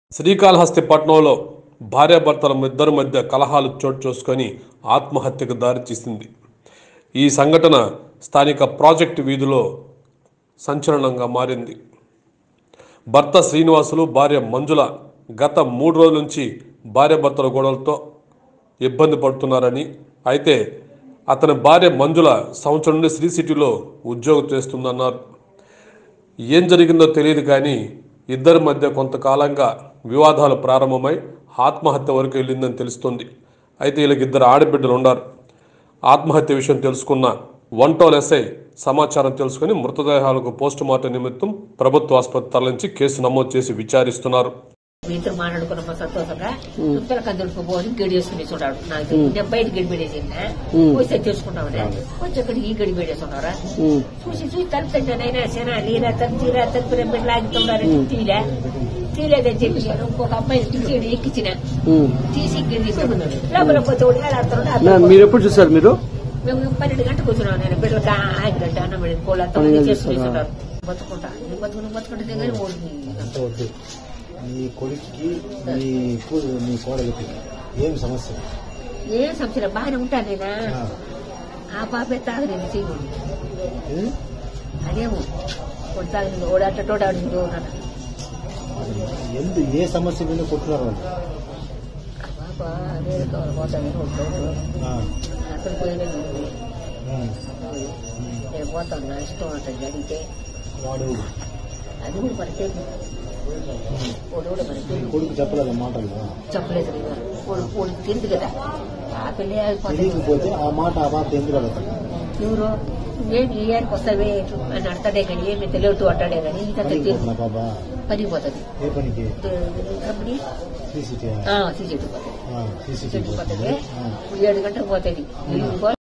శ్రీకాళహస్తి పట్టణంలో భార్యాభర్తల ఇద్దరి మధ్య కలహాలు చోటు చేసుకొని ఆత్మహత్యకు దారితీసింది ఈ సంఘటన స్థానిక ప్రాజెక్టు వీధిలో సంచలనంగా మారింది భర్త శ్రీనివాసులు భార్య మంజుల గత మూడు రోజుల నుంచి భార్యాభర్తల గొడవలతో ఇబ్బంది పడుతున్నారని అయితే అతని భార్య మంజుల సంవత్సరం నుండి శ్రీ సిటీలో ఉద్యోగం చేస్తుందన్నారు ఏం జరిగిందో తెలియదు కానీ ఇద్దరి మధ్య కొంతకాలంగా వివాదాలు ప్రారంభమై ఆత్మహత్య వరకు వెళ్ళిందని తెలుస్తుంది అయితే వీళ్ళకి ఇద్దరు ఆడబిడ్డలు ఉన్నారు ఆత్మహత్య విషయం తెలుసుకున్న వన్ టౌన్ ఎస్ఐ సమాచారం తెలుసుకుని మృతదేహాలకు పోస్టు మార్టం నిమిత్తం ప్రభుత్వ ఆసుపత్రి తరలించి కేసు నమోదు చేసి విచారిస్తున్నారు మీ ఇద్దరు మాట్లాడుకున్నప్పుడు సంతోషంగా చుక్కల కందులకు పోని గడి వేసుకుని చూడాడు నాకు తెలియదు. నేను బయట గడి పెడేసిందా పోస్తే తెచ్చుకుంటామనే వచ్చి అక్కడ ఈ గడి పెడేసుకున్నారా చూసి చూసి తలుపు తెచ్చానైనా సరే నీరా తలుపు తీరా తలుపు రెండు లాగుతున్నారని తీలే తీలేదని చెప్పి నేను ఇంకొక అమ్మాయి టికెట్ ఎక్కించిన తీసి ఇక్కడ తీసుకున్నాను లోపల పోతే ఒకటి నా- ఆడుతున్నాడు మీరు ఎప్పుడు చూసారు మీరు మేము పన్నెండు గంటకు కూర్చున్నాం నేను బిడ్డలకు ఆగి గంట అన్నం పెడిన కోళ్ళు అంతా పన్నెండు చేసుకుని గంటలా? ఉంటారు బతుకుంటా నేను బతుకుని బతుకుంటే కానీ ఓడి ఓకే నీ కొడుక్కి నీ కూ- నీ కోడలికి ఏం సమస్య ఏం సంవత్సరం బాగానే ఉంటాను నేనా ఆ. ఆ పాపే తాగలేదు చేయకూడదు ఏ? అదేమో ఒకటి తాగలేదు ఓడి అట్ట తోట ఆడుకుంటూ ఉన్నాను ఎందు ఏ సమస్య మీద కొట్టున్నారు వాళ్ళు ఆ పాప అదే కావాలి పోతాను ఆ. అక్కడ పోయినది ఉంది. ఉమ్. నేను పోతాను నా ఇష్టం అంటుంది అడిగితే వాడు అది కూడా మనకి ఓడి కూడా మనకి నీ కొడుకు చెప్పలేదు మాటలు చెప్పలేదు నేను ఓడి ఓడి తెలియదు కదా ఆ పిల్ల అయిపోతుంది తెలియకపోతే ఆ మాట ఆ మాట ఎందుకు అడగదు ఎవరు నేను ఈ ఏరికి వస్తావే అని అడతాడే కానీ ఏమి తెలియదు అంటాడే కానీ ఇంత పనికి తెలియదు పోతున్నా బాబా పని పోతుంది ఏ పనికి కంపెనీ సీసీటీ సీసెట్టు పోతుంది సీసీటీ సీసెట్టు పోతుంది పోతుంది ఇప్పుడు ఏడు గంటలకు పోతుంది